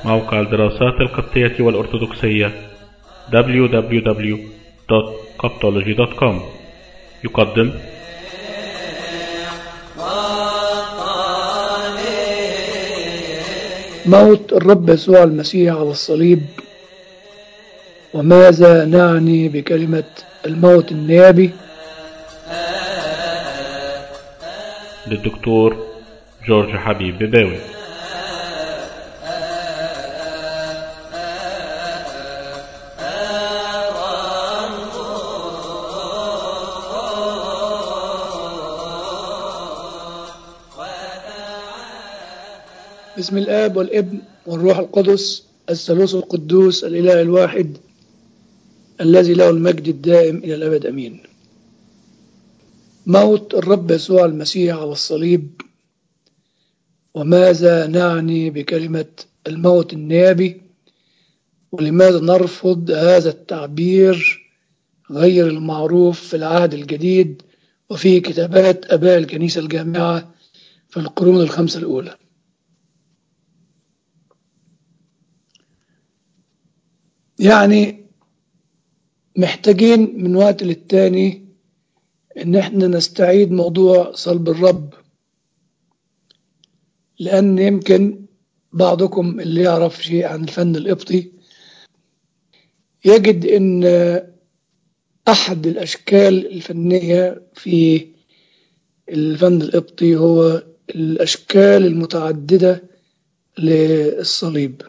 موقع الدراسات القبطية والأرثوذكسية www.coptology.com يقدم موت الرب يسوع المسيح على الصليب وماذا نعني بكلمة الموت النيابي للدكتور جورج حبيب بباوي بسم الآب والابن والروح القدس الثالوث القدوس الإله الواحد الذي له المجد الدائم إلى الأبد أمين موت الرب يسوع المسيح على الصليب وماذا نعني بكلمة الموت النيابي ولماذا نرفض هذا التعبير غير المعروف في العهد الجديد وفي كتابات أباء الكنيسة الجامعة في القرون الخمسة الأولى يعني محتاجين من وقت للتاني ان احنا نستعيد موضوع صلب الرب لان يمكن بعضكم اللي يعرف شيء عن الفن القبطي يجد ان احد الاشكال الفنية في الفن القبطي هو الاشكال المتعددة للصليب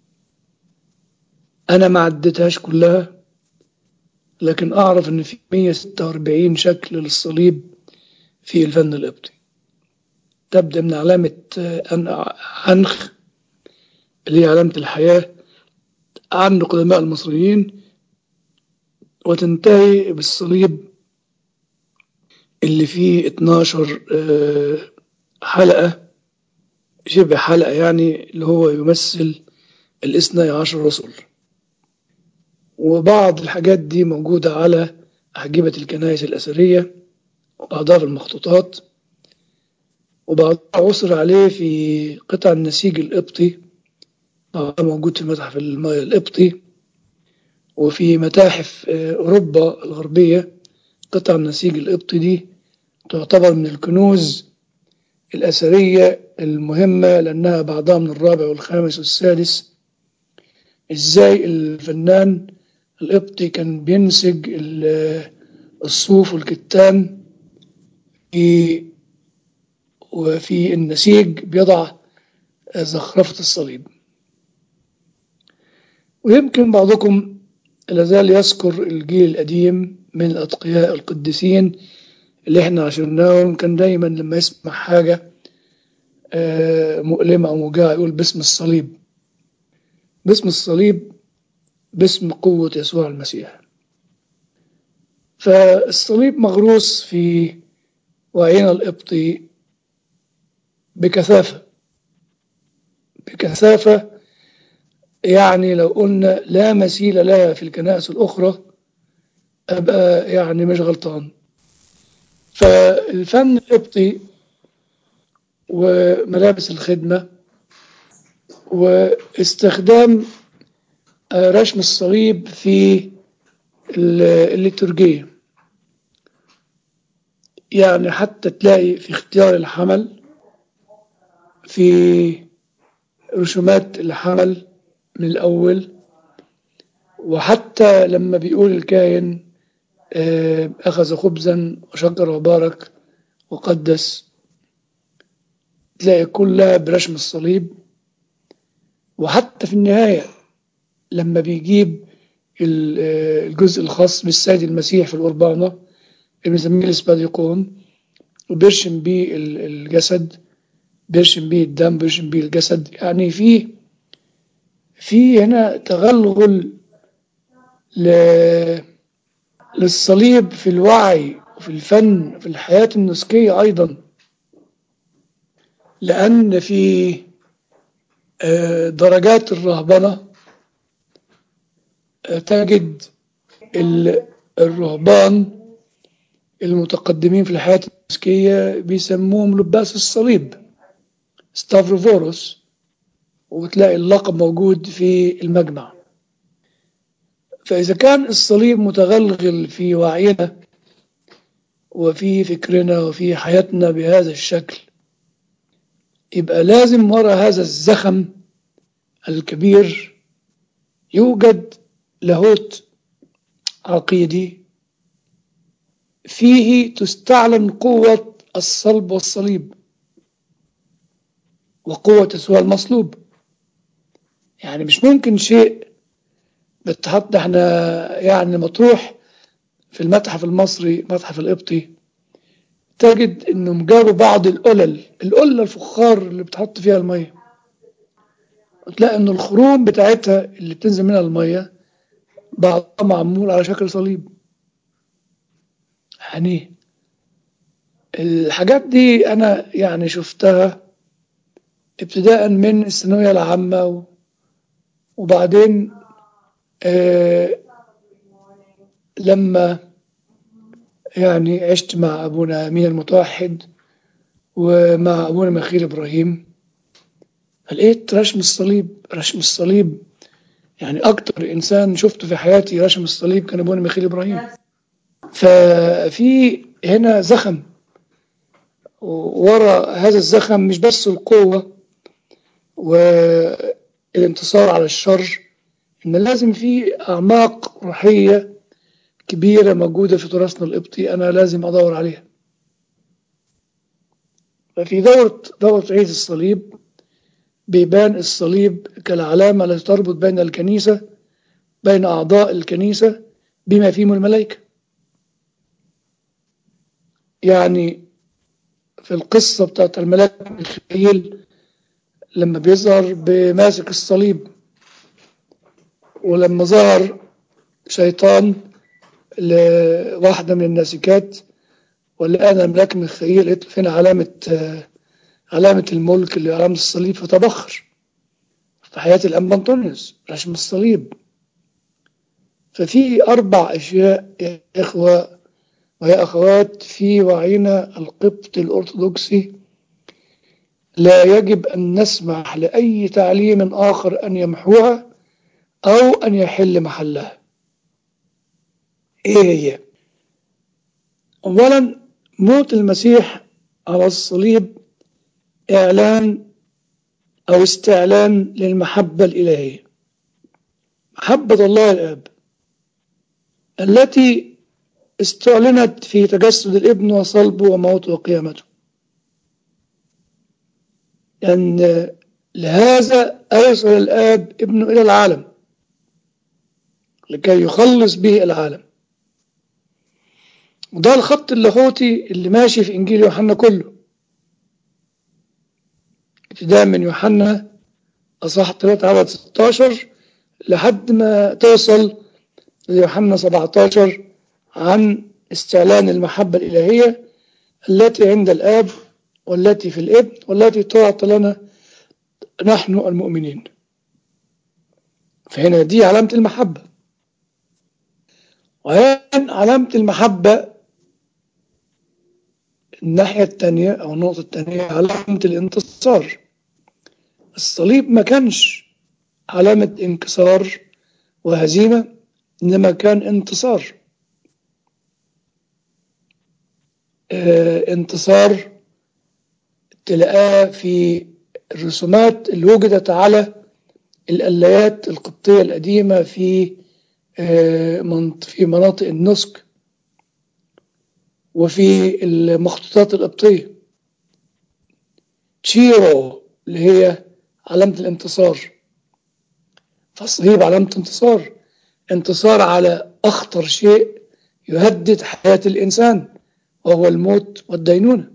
انا ما عدتهاش كلها لكن اعرف ان في 146 شكل للصليب في الفن القبطي تبدا من علامه عنخ اللي هي علامه الحياه عند قدماء المصريين وتنتهي بالصليب اللي فيه 12 حلقه شبه حلقه يعني اللي هو يمثل الاثني عشر رسول وبعض الحاجات دي موجودة على أحجبة الكنائس الأثرية وبعضها في المخطوطات وبعضها عثر عليه في قطع النسيج القبطي بعضها موجود في المتحف القبطي وفي متاحف أوروبا الغربية قطع النسيج القبطي دي تعتبر من الكنوز الأثرية المهمة لأنها بعضها من الرابع والخامس والسادس إزاي الفنان القبطي كان بينسج الصوف والكتان في وفي النسيج بيضع زخرفة الصليب ويمكن بعضكم لازال يذكر الجيل القديم من الأتقياء القديسين اللي احنا عشرناهم كان دايما لما يسمع حاجة مؤلمة أو موجعة يقول باسم الصليب باسم الصليب باسم قوة يسوع المسيح فالصليب مغروس في وعينا القبطي بكثافة بكثافة يعني لو قلنا لا مثيل لها في الكنائس الأخرى أبقى يعني مش غلطان فالفن القبطي وملابس الخدمة واستخدام رسم الصليب في الليتورجية يعني حتى تلاقي في اختيار الحمل في رسومات الحمل من الأول وحتى لما بيقول الكاهن أخذ خبزا وشكر وبارك وقدس تلاقي كلها برسم الصليب وحتى في النهاية لما بيجيب الجزء الخاص بالسيد المسيح في القربانة اللي بنسميه الاسباديقون وبيرشم بيه الجسد بيرشم بيه الدم بيرشم بيه الجسد يعني في في هنا تغلغل ل للصليب في الوعي وفي الفن في الحياة النسكية أيضا لأن في درجات الرهبنة تجد الرهبان المتقدمين في الحياة النسكية بيسموهم لباس الصليب ستافروفوروس وتلاقي اللقب موجود في المجمع فإذا كان الصليب متغلغل في وعينا وفي فكرنا وفي حياتنا بهذا الشكل يبقى لازم وراء هذا الزخم الكبير يوجد لاهوت عقيدي فيه تستعلن قوة الصلب والصليب وقوة يسوع المصلوب يعني مش ممكن شيء بتحط احنا يعني مطروح في المتحف المصري المتحف القبطي تجد انهم جابوا بعض القلل القلة الفخار اللي بتحط فيها المية وتلاقي ان الخروم بتاعتها اللي بتنزل منها المية بعضها معمول على شكل صليب يعني الحاجات دي انا يعني شفتها ابتداء من الثانوية العامة و- وبعدين آه لما يعني عشت مع أبونا أمين المتوحد ومع أبونا مخيل إبراهيم فلقيت رسم الصليب رسم الصليب يعني أكتر إنسان شفته في حياتي رسم الصليب كان أبونا مخيل إبراهيم ففي هنا زخم ورا هذا الزخم مش بس القوة والانتصار على الشر إن لازم في أعماق روحية كبيرة موجودة في تراثنا القبطي أنا لازم أدور عليها ففي دورة دورة عيد الصليب بيبان الصليب كالعلامة التي تربط بين الكنيسة بين أعضاء الكنيسة بما فيهم الملائكة يعني في القصة بتاعت الملاك ميخائيل لما بيظهر بماسك الصليب ولما ظهر شيطان لواحدة من الناسكات ولا أنا ملاك ميخائيل لقيت فين علامة آه، علامة الملك اللي علامة الصليب فتبخر في حياة الأنبا أنطونيوس رسم الصليب ففي أربع أشياء يا إخوة ويا أخوات في وعينا القبط الأرثوذكسي لا يجب أن نسمح لأي تعليم آخر أن يمحوها أو أن يحل محلها إيه هي؟ أولا موت المسيح على الصليب إعلان أو استعلان للمحبة الإلهية محبة الله الآب التي استعلنت في تجسد الابن وصلبه وموته وقيامته أن لهذا أرسل الآب ابنه إلى العالم لكي يخلص به العالم وده الخط اللاهوتي اللي ماشي في إنجيل يوحنا كله ابتداء من يوحنا أصح 3 عدد 16 لحد ما توصل ليوحنا 17 عن استعلان المحبة الإلهية التي عند الآب والتي في الابن والتي تعطى لنا نحن المؤمنين فهنا دي علامة المحبة وهي علامة المحبة الناحية التانية أو النقطة التانية علامة الانتصار الصليب ما كانش علامة انكسار وهزيمة إنما كان انتصار اه انتصار تلاقاه في الرسومات اللي وجدت على الآليات القبطية القديمة في اه في مناطق النسك وفي المخطوطات القبطية تشيرو اللي هي علامة الانتصار فالصليب علامة انتصار انتصار على أخطر شيء يهدد حياة الإنسان وهو الموت والدينونة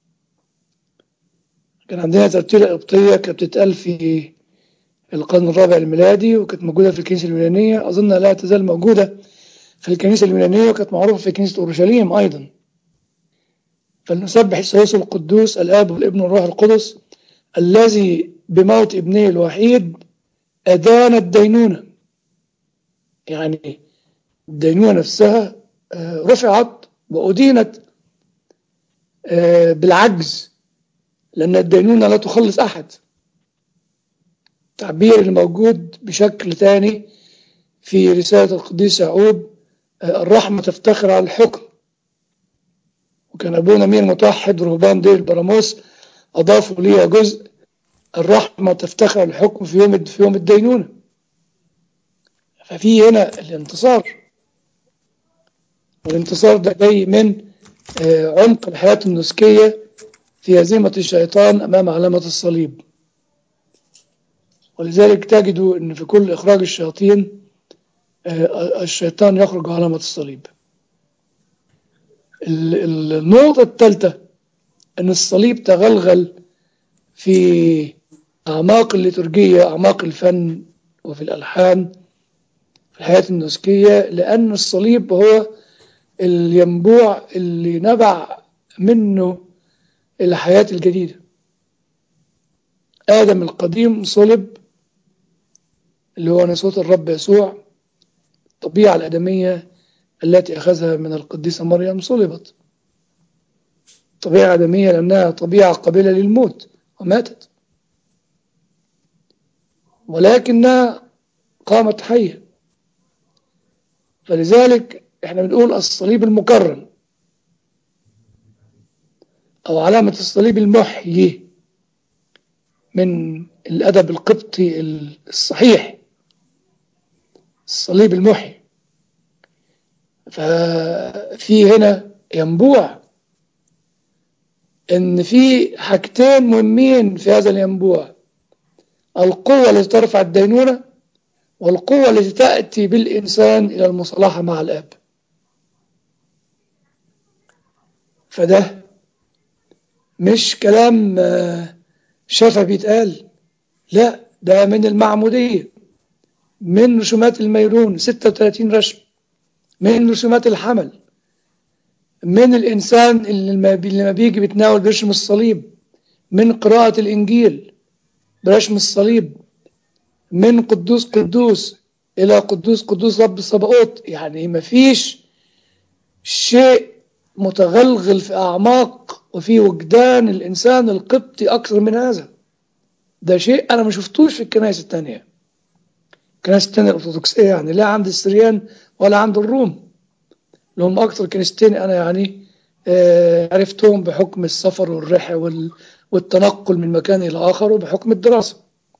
كان عندنا ترتيلة قبطية كانت بتتقال في القرن الرابع الميلادي وكانت موجودة في الكنيسة اليونانية أظن لا تزال موجودة في الكنيسة اليونانية وكانت معروفة في كنيسة أورشليم أيضا فلنسبح الثالوث القدوس الآب والابن والروح القدس الذي بموت ابنه الوحيد أدان الدينونة يعني الدينونة نفسها رفعت وأدينت بالعجز لأن الدينونة لا تخلص أحد التعبير اللي موجود بشكل تاني في رسالة القديس يعقوب آه، الرحمة تفتخر على الحكم وكان أبونا مير متوحد رهبان دير البراموس أضافوا ليها جزء الرحمة تفتخر على الحكم في يوم في يوم الدينونة ففي هنا الانتصار والانتصار ده جاي من آه، عمق الحياة النسكية في هزيمة الشيطان أمام علامة الصليب ولذلك تجدوا أن في كل إخراج الشياطين آه، الشيطان يخرج علامة الصليب ال- النقطة الثالثة أن الصليب تغلغل في أعماق الليتورجية أعماق الفن وفي الألحان في الحياة النسكية لأن الصليب هو الينبوع اللي نبع منه الحياة الجديدة آدم القديم صلب اللي هو نسوة الرب يسوع الطبيعة الآدمية التي أخذها من القديسة مريم صلبت طبيعة آدمية لأنها طبيعة قابلة للموت وماتت ولكنها قامت حية فلذلك احنا بنقول الصليب المكرم أو علامة الصليب المحيي من الأدب القبطي الصحيح الصليب المحيي ففي هنا ينبوع ان في حاجتين مهمين في هذا الينبوع القوة التي ترفع الدينونة والقوة التي تأتي بالإنسان إلى المصالحة مع الآب فده مش كلام آه، شفا بيتقال لا ده من المعمودية من رسومات الميرون 36 رسم من رسومات الحمل من الإنسان اللي لما بي- لما بيجي بيتناول برشم الصليب من قراءة الإنجيل برشم الصليب من قدوس قدوس إلى قدوس قدوس رب الصباؤوت يعني مفيش شيء متغلغل في أعماق وفي وجدان الإنسان القبطي أكثر من هذا ده شيء أنا ما شفتوش في الكنائس التانية الكنائس التانية الأرثوذكسية يعني لا عند السريان ولا عند الروم اللي هم أكثر كنيستين أنا يعني آه، عرفتهم بحكم السفر والرحلة وال- والتنقل من مكان إلى آخر وبحكم الدراسة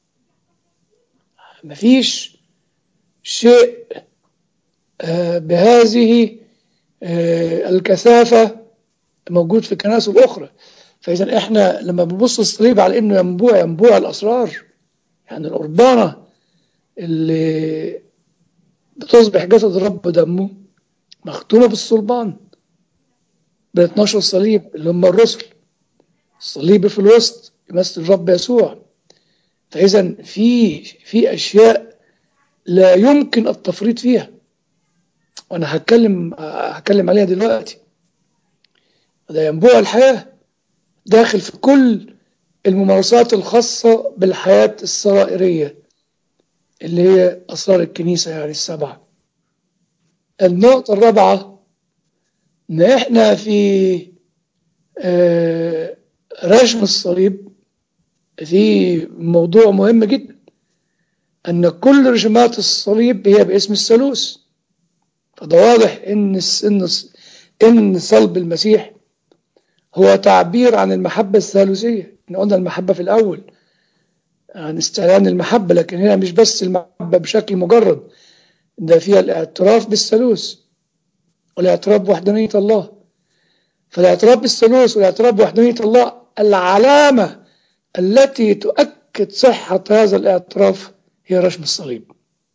مفيش شيء آه، بهذه آه، الكثافة موجود في الكنائس الأخرى فإذا إحنا لما بنبص الصليب على إنه ينبوع ينبوع الأسرار يعني القربانة اللي بتصبح جسد الرب ودمه مختومة بالصلبان بال 12 صليب اللي هم الرسل الصليب في الوسط يمثل الرب يسوع فإذا في في أشياء لا يمكن التفريط فيها وأنا هتكلم هتكلم عليها دلوقتي ده ينبوع الحياة داخل في كل الممارسات الخاصة بالحياة السرائرية اللي هي أسرار الكنيسة يعني السبعة النقطة الرابعة إن إحنا في آه، رسم الصليب في موضوع مهم جدا أن كل رسومات الصليب هي باسم الثالوث فده واضح إن الس- إن الس- إن صلب المسيح هو تعبير عن المحبة الثالوثية إحنا قلنا المحبة في الأول عن استعلان المحبة لكن هنا مش بس المحبة بشكل مجرد ده فيها الاعتراف بالثالوث والاعتراف بوحدانية الله فالاعتراف بالثالوث والاعتراف بوحدانية الله العلامة التي تؤكد صحة هذا الاعتراف هي رسم الصليب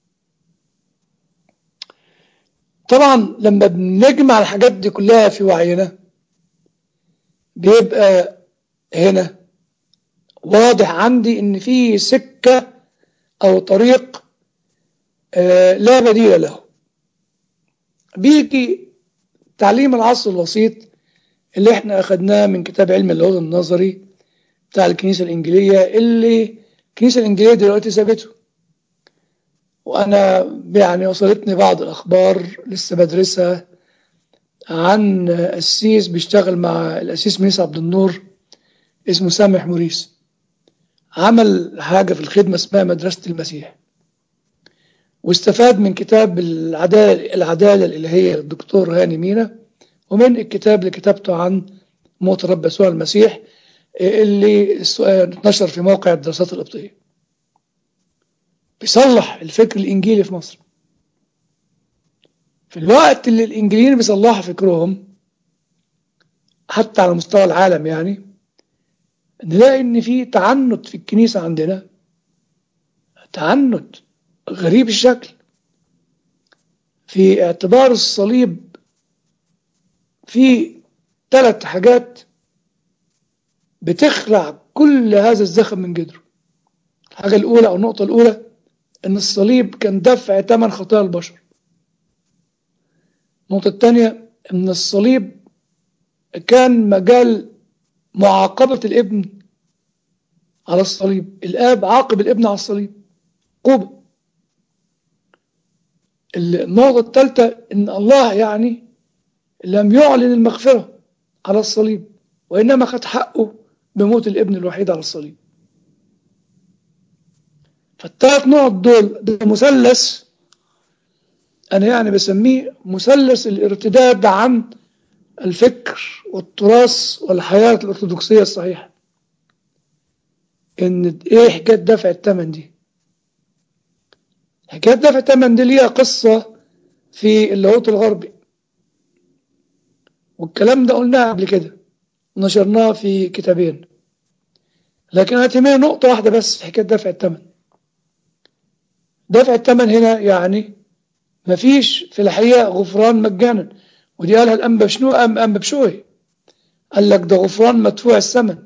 طبعا لما بنجمع الحاجات دي كلها في وعينا بيبقى هنا واضح عندي ان في سكة او طريق آه، لا بديل له بيجي تعليم العصر الوسيط اللي احنا اخدناه من كتاب علم اللاهوت النظري بتاع الكنيسة الإنجيلية اللي الكنيسة الإنجيلية دلوقتي سابته وأنا يعني وصلتني بعض الأخبار لسه بدرسها عن قسيس بيشتغل مع القسيس ميس عبد النور اسمه سامح موريس عمل حاجة في الخدمة اسمها مدرسة المسيح واستفاد من كتاب العدالة, العدالة الإلهية للدكتور هاني مينا ومن الكتاب اللي كتبته عن موت الرب يسوع المسيح اللي نشر في موقع الدراسات القبطية بيصلح الفكر الإنجيلي في مصر في الوقت اللي الإنجليين بيصلحوا فكرهم حتى على مستوى العالم يعني نلاقي إن في تعنت في الكنيسة عندنا تعنت غريب الشكل في اعتبار الصليب في ثلاث حاجات بتخلع كل هذا الزخم من جدره الحاجة الأولى أو النقطة الأولى إن الصليب كان دفع ثمن خطايا البشر النقطة الثانية إن الصليب كان مجال معاقبة الابن على الصليب الآب عاقب الابن على الصليب عقوبة النقطة الثالثة إن الله يعني لم يعلن المغفرة على الصليب وإنما خد حقه بموت الابن الوحيد على الصليب فالثلاث نقط دول ده مثلث أنا يعني بسميه مثلث الارتداد عن الفكر والتراث والحياة الأرثوذكسية الصحيحة إن إيه حكاية دفع الثمن دي حكاية دفع الثمن دي ليها قصة في اللاهوت الغربي والكلام ده قلناه قبل كده نشرناه في كتابين لكن هتهمني نقطة واحدة بس في حكاية دفع الثمن دفع الثمن هنا يعني مفيش في الحقيقة غفران مجانا ودي قالها الأنبا شنو أم أنبا بشوي قال لك ده غفران مدفوع الثمن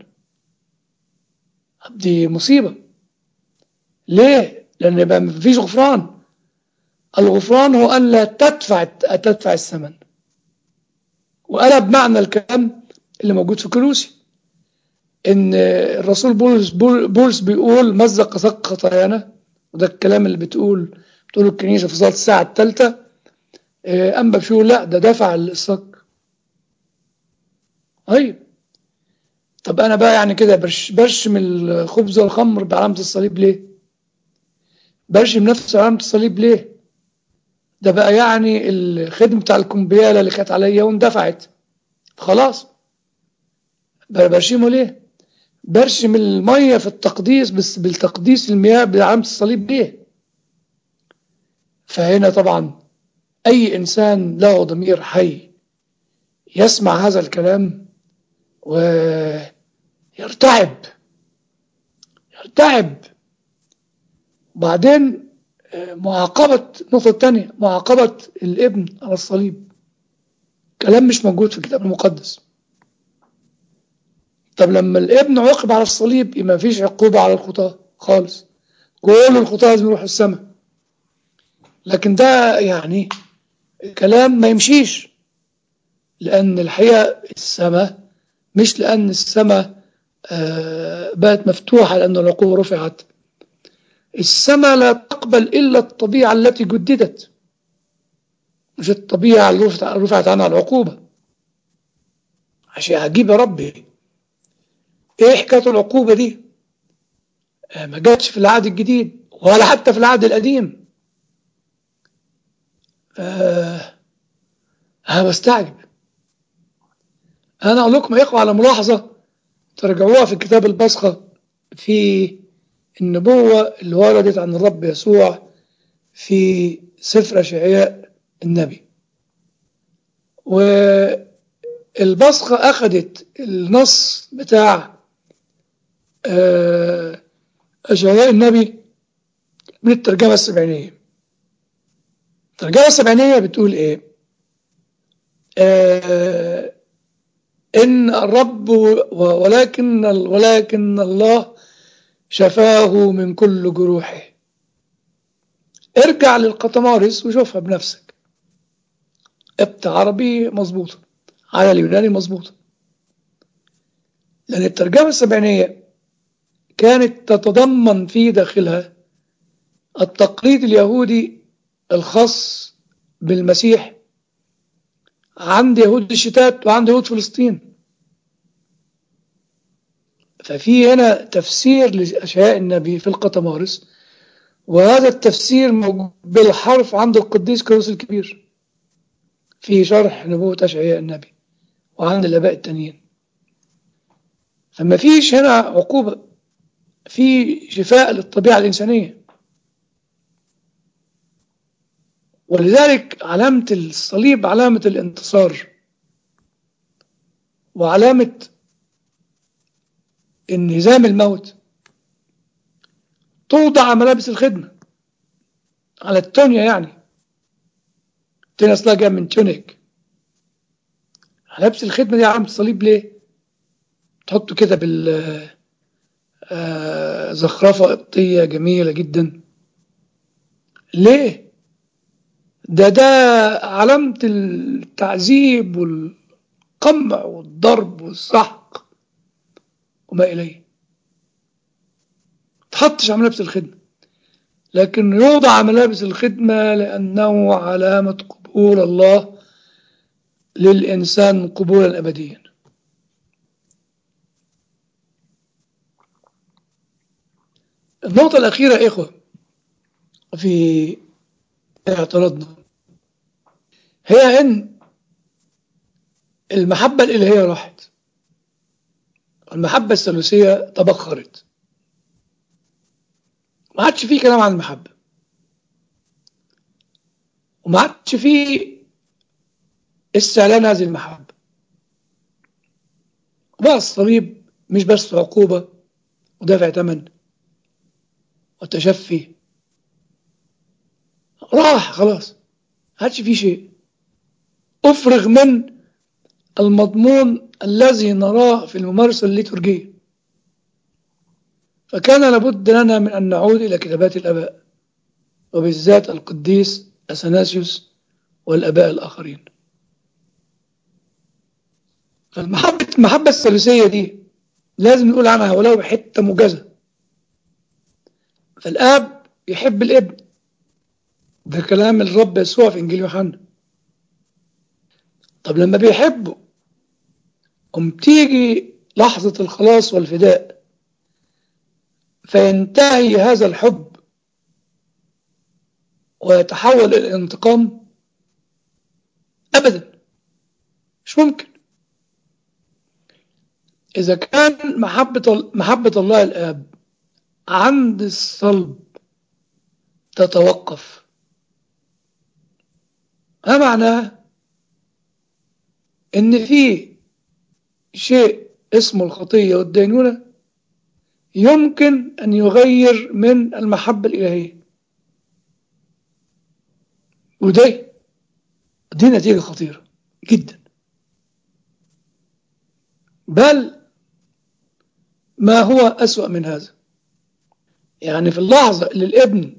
دي مصيبة ليه؟ لأن يبقى مفيش غفران الغفران هو أن لا تدفع تدفع الثمن وقلب معنى الكلام اللي موجود في كلوسي ان الرسول بولس بولس بيقول مزق سق خطايانا وده الكلام اللي بتقول بتقول الكنيسه في صلاه الساعه الثالثه انبا بيقول لا ده دفع الصك طيب طب انا بقى يعني كده برش برشم الخبز والخمر بعلامه الصليب ليه برشم نفس علامه الصليب ليه ده بقى يعني الخدمه بتاع الكمبياله اللي كانت عليا واندفعت خلاص برشمه ليه برشم المية في التقديس بس بالتقديس المياه بعلامة الصليب ليه فهنا طبعا أي إنسان له ضمير حي يسمع هذا الكلام ويرتعب يرتعب بعدين معاقبة النقطة الثانية معاقبة الابن على الصليب كلام مش موجود في الكتاب المقدس طب لما الابن عوقب على الصليب يبقى مفيش عقوبة على الخطاة خالص كل الخطاة لازم يروحوا السماء لكن ده يعني كلام ما يمشيش لأن الحقيقة السماء مش لأن السماء بقت مفتوحة لأن العقوبة رفعت السماء لا تقبل إلا الطبيعة التي جددت مش الطبيعة اللي رفعت عنها العقوبة عشان عجيب يا ربي ايه حكاية العقوبة دي ما جاتش في العهد الجديد ولا حتى في العهد القديم آه انا بستعجب انا اقول لكم يا اخوة على ملاحظة ترجعوها في كتاب البصخة في النبوة اللي وردت عن الرب يسوع في سفر أشعياء النبي والبصخة أخذت النص بتاع أشعياء النبي من الترجمة السبعينية الترجمة السبعينية بتقول إيه آه إن الرب ولكن ولكن الله شفاه من كل جروحه ارجع للقطمارس وشوفها بنفسك ابت عربي مظبوطة على اليوناني مظبوطة لأن الترجمة السبعينية كانت تتضمن في داخلها التقليد اليهودي الخاص بالمسيح عند يهود الشتات وعند يهود فلسطين ففي هنا تفسير لأشياء النبي في القطمارس وهذا التفسير موجود بالحرف عند القديس كروس الكبير في شرح نبوة أشعياء النبي وعند الآباء التانيين فما فيش هنا عقوبة في شفاء للطبيعة الإنسانية ولذلك علامة الصليب علامة الانتصار وعلامة انهزام الموت توضع ملابس الخدمة على التونيا يعني التونيا أصلها جاية من تونيك ملابس الخدمة دي علامة الصليب ليه؟ تحطه كده بال آه، زخرفة قبطية جميلة جدا ليه؟ ده ده علامة التعذيب والقمع والضرب والسحق وما إليه تحطش على ملابس الخدمة لكن يوضع ملابس الخدمة لأنه علامة قبول الله للإنسان قبولا أبديا النقطة الأخيرة يا إخوة في اعتراضنا هي إن المحبة الإلهية راحت المحبة الثالوثية تبخرت ما عادش فيه كلام عن المحبة وما عادش فيه استعلان هذه المحبة وبقى الصليب مش بس عقوبة ودافع ثمن وتشفي راح خلاص ما عادش فيه شيء افرغ من المضمون الذي نراه في الممارسة الليتورجية فكان لابد لنا من أن نعود إلى كتابات الآباء وبالذات القديس أثناسيوس والآباء الآخرين فالمحبة المحبة الثالوثية دي لازم نقول عنها ولو بحتة موجزة فالآب يحب الابن ده كلام الرب يسوع في إنجيل يوحنا طب لما بيحبه قم تيجي لحظة الخلاص والفداء فينتهي هذا الحب ويتحول إلى الانتقام أبدا مش ممكن إذا كان محبة محبة الله الآب عند الصلب تتوقف ما معناه إن في شيء اسمه الخطية والدينونة يمكن أن يغير من المحبة الإلهية وده دي نتيجة خطيرة جدا بل ما هو أسوأ من هذا يعني في اللحظة اللي الابن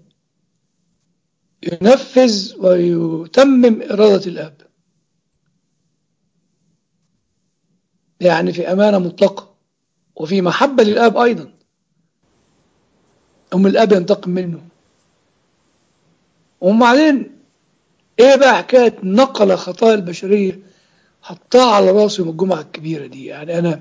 ينفذ ويتمم إرادة الأب يعني في أمانة مطلقة وفي محبة للآب أيضا أم الآب ينتقم منه وبعدين إيه بقى حكاية نقل خطايا البشرية حطها على راسه يوم الجمعة الكبيرة دي يعني أنا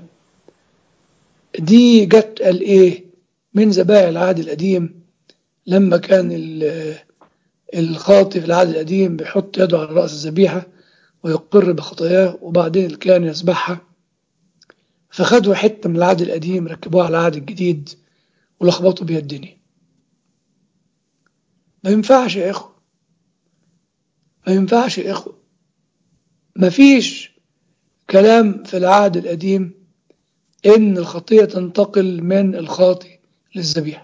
دي جت قال إيه من ذبائح العهد القديم لما كان الخاطي في العهد القديم بيحط يده على رأس الذبيحة ويقر بخطاياه وبعدين الكاهن يذبحها فخدوا حتة من العهد القديم ركبوها على العهد الجديد ولخبطوا بيها الدنيا ما ينفعش يا إخوة ما ينفعش يا إخوة ما فيش كلام في العهد القديم إن الخطية تنتقل من الخاطي للذبيحة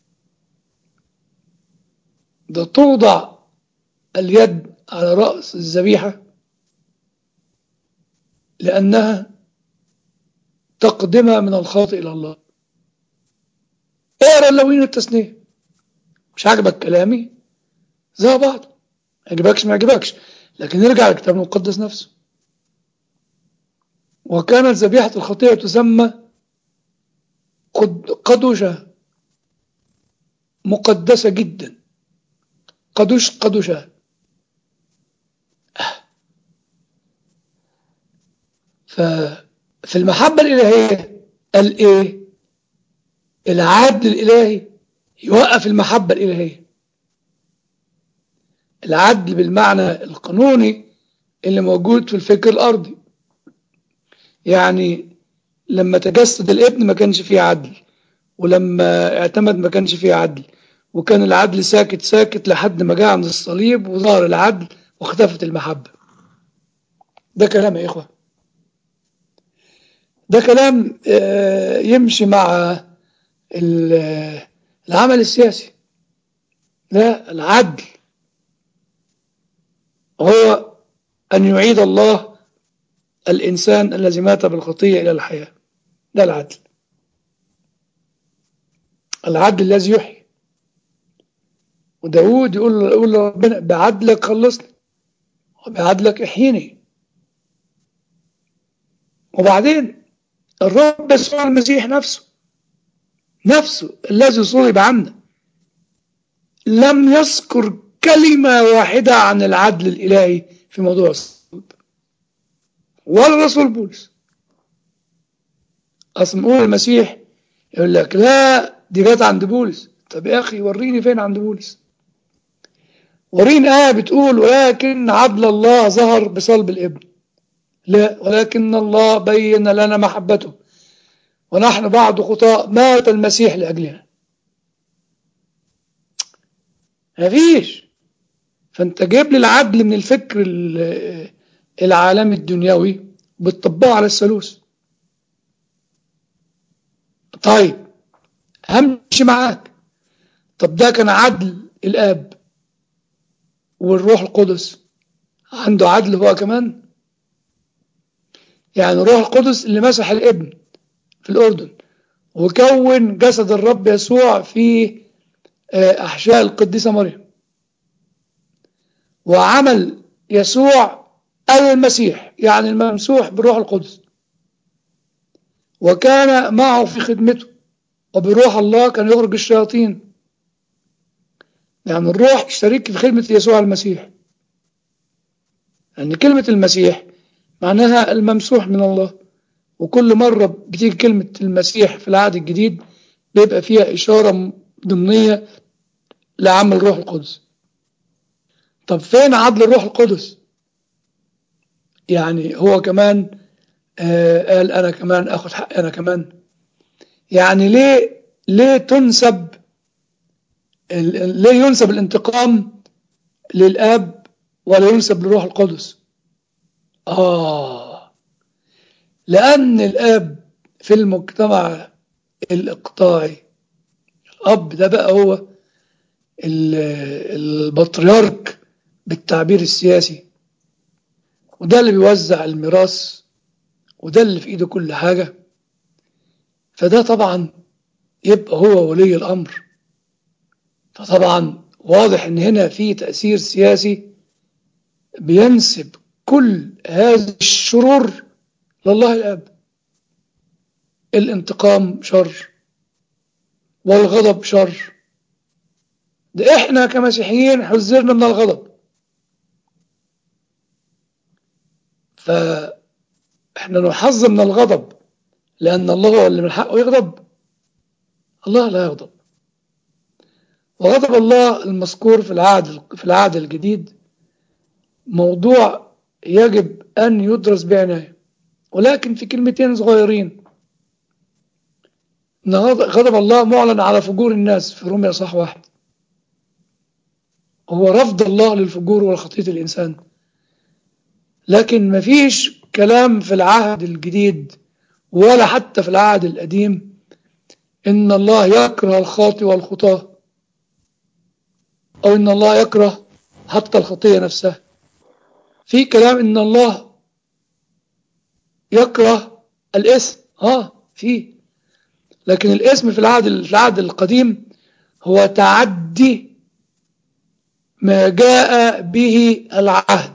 ده توضع اليد على رأس الذبيحة لأنها تقدمها من الخاطئ إلى الله اقرا اللوين والتثنية مش عاجبك كلامي زي بعض ما يعجبكش ما يعجبكش لكن نرجع للكتاب المقدس نفسه وكانت ذبيحة الخطيئة تسمى قد قدوشة مقدسة جدا قدوش قدوشة ففي المحبة الإلهية قال إيه العدل الإلهي يوقف المحبة الإلهية العدل بالمعنى القانوني اللي موجود في الفكر الأرضي يعني لما تجسد الابن ما كانش فيه عدل ولما اعتمد ما كانش فيه عدل وكان العدل ساكت ساكت لحد ما جاء عند الصليب وظهر العدل واختفت المحبة ده كلام يا إخوة ده كلام يمشي مع العمل السياسي لا العدل هو أن يعيد الله الإنسان الذي مات بالخطية إلى الحياة ده العدل العدل الذي يحيي وداود يقول يقول لربنا بعدلك خلصني وبعدلك احييني وبعدين الرب يسوع المسيح نفسه نفسه الذي صلب عنا لم يذكر كلمة واحدة عن العدل الإلهي في موضوع الصلب ولا رسول بولس أصلا نقول المسيح يقول لك لا دي جت عند بولس طب يا أخي وريني فين عند بولس وريني آية بتقول ولكن عدل الله ظهر بصلب الابن لا ولكن الله بين لنا محبته ونحن بعد خطاء مات المسيح لأجلنا مفيش فانت جايب لي العدل من الفكر العالمي الدنيوي بتطبقه على الثالوث طيب همشي معاك طب ده كان عدل الاب والروح القدس عنده عدل هو كمان يعني الروح القدس اللي مسح الابن في الأردن وكون جسد الرب يسوع في أحشاء القديسة مريم وعمل يسوع أي المسيح يعني الممسوح بالروح القدس وكان معه في خدمته وبروح الله كان يخرج الشياطين يعني الروح شريك في خدمة يسوع المسيح لأن يعني كلمة المسيح معناها الممسوح من الله وكل مرة بتيجي كلمة المسيح في العهد الجديد بيبقى فيها إشارة ضمنية لعمل الروح القدس طب فين عدل الروح القدس يعني هو كمان آه قال أنا كمان أخذ حقي أنا كمان يعني ليه ليه تنسب ليه ينسب الانتقام للآب ولا ينسب للروح القدس آه لأن الآب في المجتمع الإقطاعي الأب ده بقى هو البطريرك بالتعبير السياسي وده اللي بيوزع الميراث وده اللي في ايده كل حاجة فده طبعا يبقى هو ولي الأمر فطبعا واضح ان هنا في تأثير سياسي بينسب كل هذه الشرور لله الأب الانتقام شر والغضب شر ده احنا كمسيحيين حذرنا من الغضب فاحنا نحذر من الغضب لأن الله هو اللي من حقه يغضب الله لا يغضب وغضب الله المذكور في العهد في العهد الجديد موضوع يجب أن يدرس بعناية ولكن في كلمتين صغيرين إن غضب الله معلن على فجور الناس في روميا صح واحد هو رفض الله للفجور والخطية الإنسان لكن مفيش كلام في العهد الجديد ولا حتى في العهد القديم إن الله يكره الخاطئ والخطاة أو إن الله يكره حتى الخطية نفسها في كلام إن الله يكره الاسم اه في لكن الاسم في العهد في العهد القديم هو تعدي ما جاء به العهد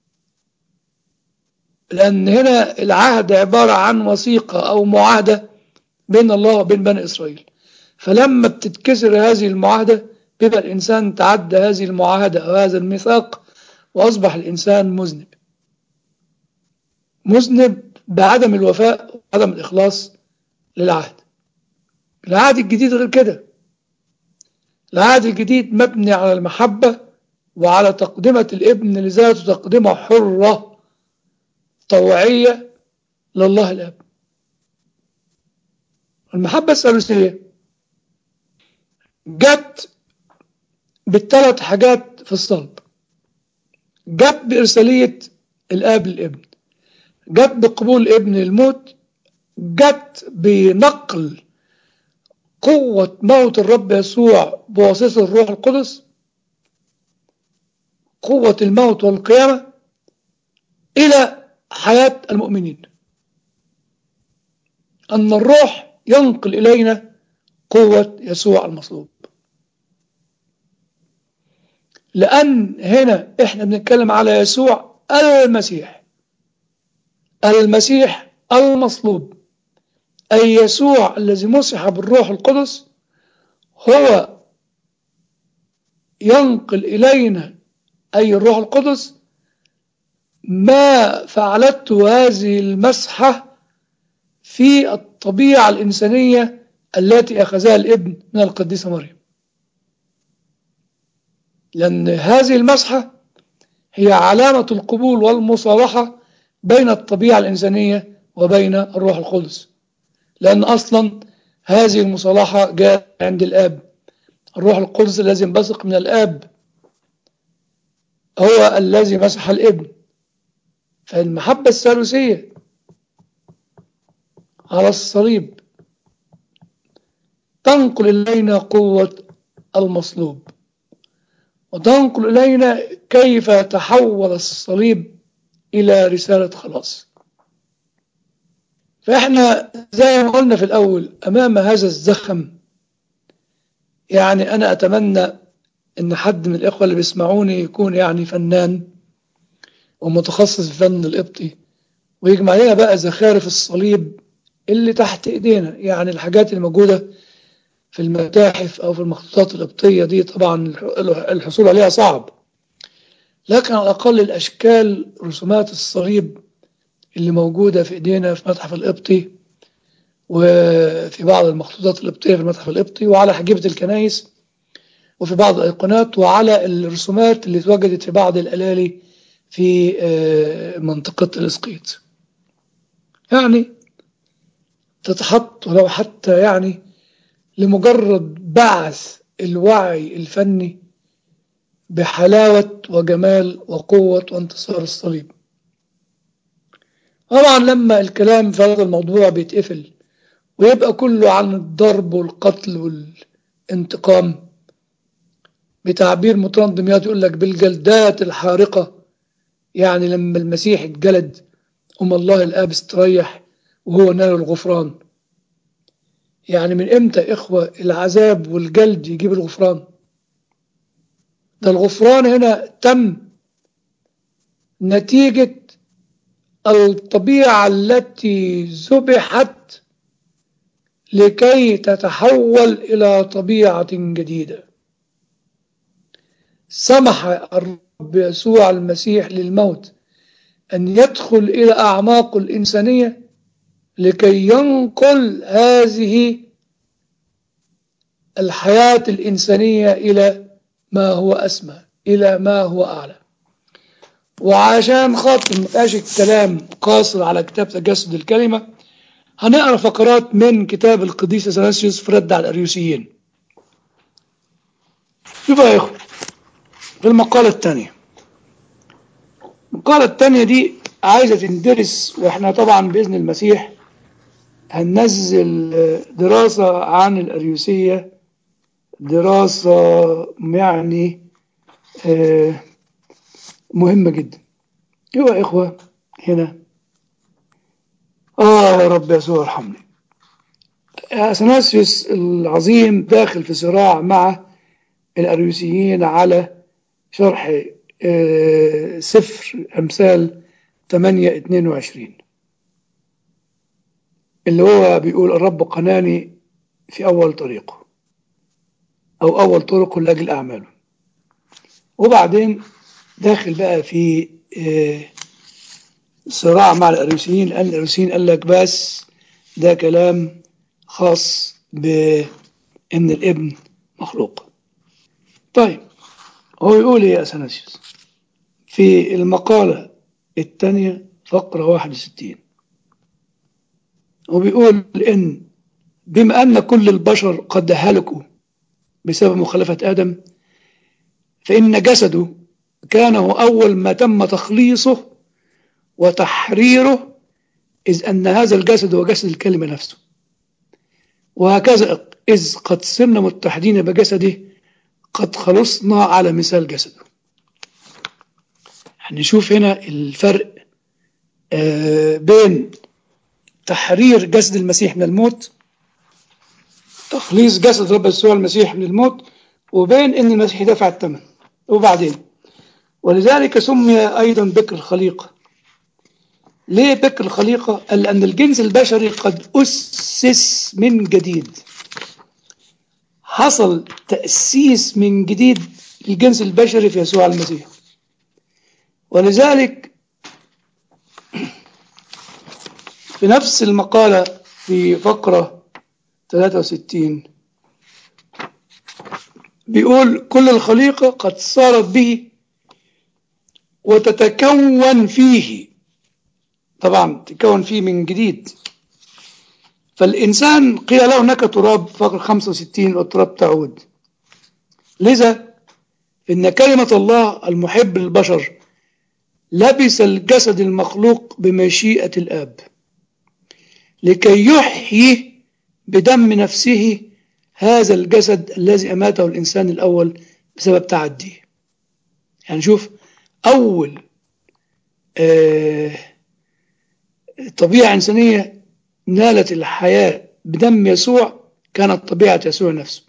لأن هنا العهد عبارة عن وثيقة أو معاهدة بين الله وبين بني إسرائيل فلما بتتكسر هذه المعاهدة بيبقى الإنسان تعدى هذه المعاهدة أو هذا الميثاق وأصبح الإنسان مذنب مذنب بعدم الوفاء وعدم الإخلاص للعهد العهد الجديد غير كده العهد الجديد مبني على المحبة وعلى تقدمة الابن لذاته تقدمة حرة طوعية لله الأب المحبة الثالوثية جت بالثلاث حاجات في الصلب جت بإرسالية الآب للابن جت بقبول الابن للموت جت بنقل قوة موت الرب يسوع بواسطة الروح القدس قوة الموت والقيامة إلى حياة المؤمنين أن الروح ينقل إلينا قوة يسوع المصلوب لأن هنا إحنا بنتكلم على يسوع المسيح المسيح المصلوب أي يسوع الذي مسح بالروح القدس هو ينقل إلينا أي الروح القدس ما فعلته هذه المسحة في الطبيعة الإنسانية التي أخذها الابن من القديسة مريم لأن هذه المسحة هي علامة القبول والمصالحة بين الطبيعة الإنسانية وبين الروح القدس لأن أصلا هذه المصالحة جاءت عند الآب الروح القدس الذي انبثق من الآب هو الذي مسح الابن فالمحبة الثالوثية على الصليب تنقل إلينا قوة المصلوب وتنقل إلينا كيف تحول الصليب إلى رسالة خلاص فإحنا زي ما قلنا في الأول أمام هذا الزخم يعني أنا أتمنى إن حد من الإخوة اللي بيسمعوني يكون يعني فنان ومتخصص في فن القبطي ويجمع لنا بقى زخارف الصليب اللي تحت إيدينا يعني الحاجات اللي موجودة في المتاحف أو في المخطوطات القبطية دي طبعا الحصول عليها صعب لكن على الأقل الأشكال رسومات الصليب اللي موجودة في إيدينا في متحف القبطي وفي بعض المخطوطات القبطية في المتحف القبطي وعلى حجيبة الكنائس وفي بعض الأيقونات وعلى الرسومات اللي اتوجدت في بعض الألالي في منطقة الإسقيط يعني تتحط ولو حتى يعني لمجرد بعث الوعي الفني بحلاوة وجمال وقوة وانتصار الصليب طبعا لما الكلام في هذا الموضوع بيتقفل ويبقى كله عن الضرب والقتل والانتقام بتعبير مطران دمياط يقول لك بالجلدات الحارقة يعني لما المسيح اتجلد أم الله الآب استريح وهو نال الغفران يعني من امتى إخوة العذاب والجلد يجيب الغفران ده الغفران هنا تم نتيجة الطبيعة التي ذبحت لكي تتحول إلى طبيعة جديدة سمح الرب يسوع المسيح للموت أن يدخل إلى أعماق الإنسانية لكي ينقل هذه الحياة الإنسانية إلى ما هو أسمى إلى ما هو أعلى وعشان خاطر مبقاش الكلام قاصر على كتاب تجسد الكلمة هنقرا فقرات من كتاب القديس اثناسيوس في رد على الاريوسيين شوفوا يا اخوة في المقالة الثانية المقالة الثانية دي عايزة تندرس واحنا طبعا بإذن المسيح هننزل دراسة عن الأريوسية دراسة يعني مهمة جدا ايوه يا إخوة هنا آه يا رب يسوع ارحمني أثناسيوس العظيم داخل في صراع مع الأريوسيين على شرح آه سفر أمثال 8 22 اللي هو بيقول الرب قناني في أول طريقه أو أول طرقه لأجل أعماله وبعدين داخل بقى في آه صراع مع الأروسيين لأن الأروسيين قال لك بس ده كلام خاص بأن الابن مخلوق طيب هو يقول ايه يا اثناسيوس في المقالة الثانية فقرة 61 وبيقول إن بما أن كل البشر قد هلكوا بسبب مخالفة آدم فإن جسده كان هو أول ما تم تخليصه وتحريره إذ أن هذا الجسد هو جسد الكلمة نفسه وهكذا إذ قد صرنا متحدين بجسده قد خلصنا على مثال جسده هنشوف هنا الفرق آه بين تحرير جسد المسيح من الموت تخليص جسد رب يسوع المسيح من الموت وبين ان المسيح دفع الثمن وبعدين ولذلك سمي ايضا بكر الخليقه ليه بكر الخليقه قال لان الجنس البشري قد اسس من جديد حصل تاسيس من جديد للجنس البشري في يسوع المسيح ولذلك في نفس المقالة في فقرة 63 بيقول كل الخليقة قد صارت به وتتكون فيه طبعا تكون فيه من جديد فالإنسان قيل له هناك تراب فقر 65 والتراب تعود لذا إن كلمة الله المحب للبشر لبس الجسد المخلوق بمشيئة الآب لكي يحيي بدم نفسه هذا الجسد الذي أماته الإنسان الأول بسبب تعديه يعني شوف أول آه طبيعة إنسانية نالت الحياة بدم يسوع كانت طبيعة يسوع نفسه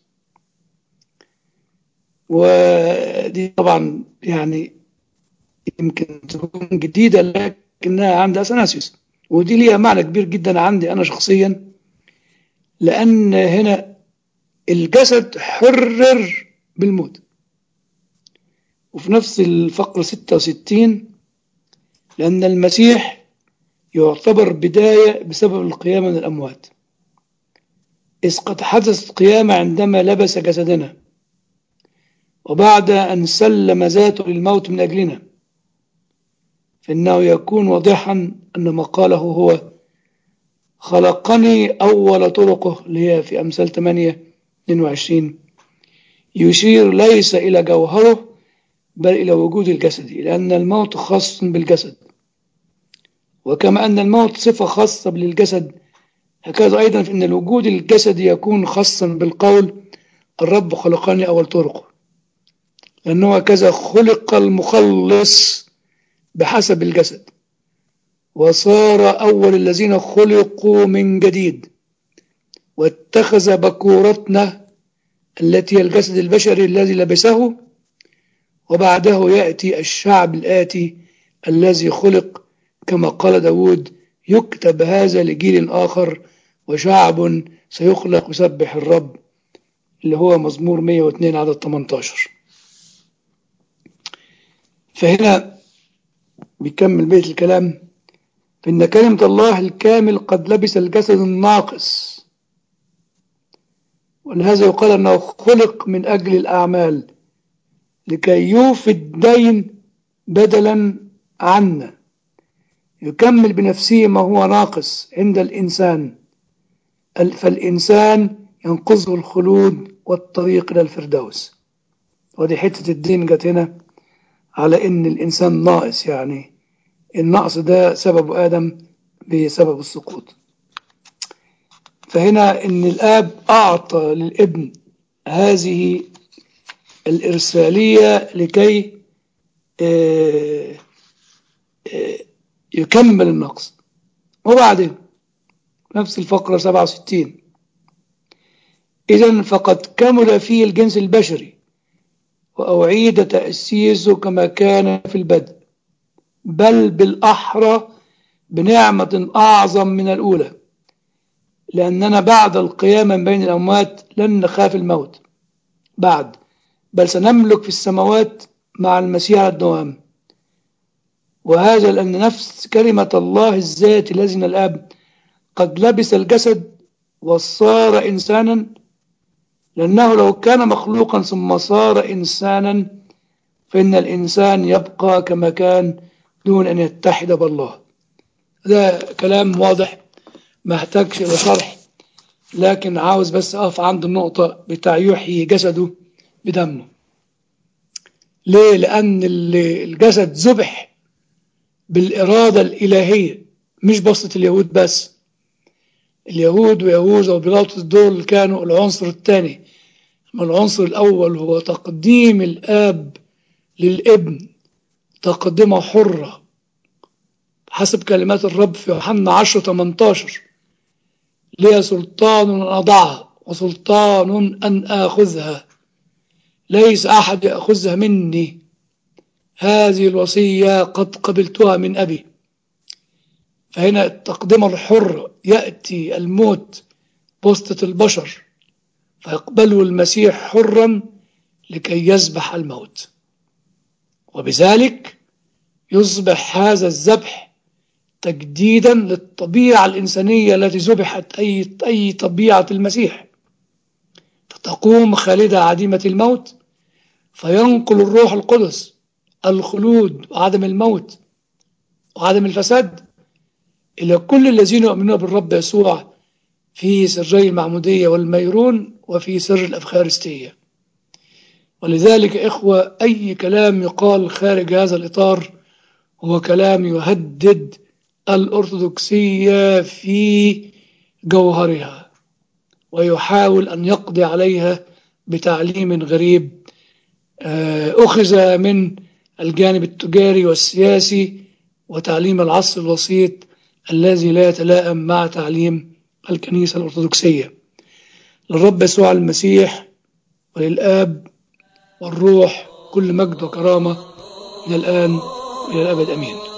ودي طبعا يعني يمكن تكون جديدة لكنها عند أثناسيوس ودي ليها معنى كبير جدا عندي أنا شخصيا لأن هنا الجسد حرر بالموت وفي نفس الفقرة 66 لأن المسيح يعتبر بداية بسبب القيامة من الأموات إذ قد حدثت قيامة عندما لبس جسدنا وبعد أن سلم ذاته للموت من أجلنا فإنه يكون واضحا أن ما قاله هو خلقني أول طرقه اللي هي في أمثال 8 22 يشير ليس إلى جوهره بل إلى وجود الجسد لأن الموت خاص بالجسد وكما أن الموت صفة خاصة للجسد هكذا أيضا فإن الوجود الجسدي يكون خاصا بالقول الرب خلقني أول طرقه لأنه هكذا خلق المخلص بحسب الجسد وصار أول الذين خلقوا من جديد واتخذ بكورتنا التي هي الجسد البشري الذي لبسه وبعده يأتي الشعب الآتي الذي خلق كما قال داود يكتب هذا لجيل آخر وشعب سيخلق يسبح الرب اللي هو مزمور 102 عدد 18 فهنا بيكمل بيت الكلام فإن كلمة الله الكامل قد لبس الجسد الناقص ولهذا يقال أنه خلق من أجل الأعمال لكي يوفي الدين بدلا عنا يكمل بنفسه ما هو ناقص عند الإنسان فالإنسان ينقذه الخلود والطريق إلى الفردوس ودي حتة الدين جت هنا على إن الإنسان ناقص يعني النقص ده سبب آدم بسبب السقوط فهنا إن الآب أعطى للابن هذه الإرسالية لكي يكمل النقص وبعدين نفس الفقرة 67 إذا فقد كمل فيه الجنس البشري وأعيد تأسيسه كما كان في البدء بل بالأحرى بنعمة أعظم من الأولى لأننا بعد القيامة من بين الأموات لن نخاف الموت بعد بل سنملك في السماوات مع المسيح على الدوام وهذا لأن نفس كلمة الله الذات الذي من الآب قد لبس الجسد وصار إنسانا لأنه لو كان مخلوقا ثم صار إنسانا فإن الإنسان يبقى كما كان دون أن يتحد بالله ده كلام واضح ما احتاجش إلى شرح لكن عاوز بس أقف عند النقطة بتاع يحيي جسده بدمه ليه؟ لأن الجسد ذبح بالإرادة الإلهية مش بسطة اليهود بس اليهود ويهوذا وبيلاطس دول كانوا العنصر الثاني أما العنصر الأول هو تقديم الآب للابن تقدمة حرة حسب كلمات الرب في يوحنا 10 18 لي سلطان أن أضعها وسلطان أن آخذها ليس أحد يأخذها مني هذه الوصية قد قبلتها من أبي فهنا التقدمة الحرة يأتي الموت بوسطة البشر فيقبله المسيح حرا لكي يذبح الموت وبذلك يصبح هذا الذبح تجديدا للطبيعة الإنسانية التي ذبحت أي أي طبيعة المسيح فتقوم خالدة عديمة الموت فينقل الروح القدس الخلود وعدم الموت وعدم الفساد إلى كل الذين يؤمنون بالرب يسوع في سري المعمودية والميرون وفي سر الأفخارستية ولذلك إخوة أي كلام يقال خارج هذا الإطار هو كلام يهدد الأرثوذكسية في جوهرها ويحاول أن يقضي عليها بتعليم غريب أخذ من الجانب التجاري والسياسي وتعليم العصر الوسيط الذي لا يتلائم مع تعليم الكنيسة الأرثوذكسية للرب يسوع المسيح وللآب والروح كل مجد وكرامة إلى الآن وإلى الأبد أمين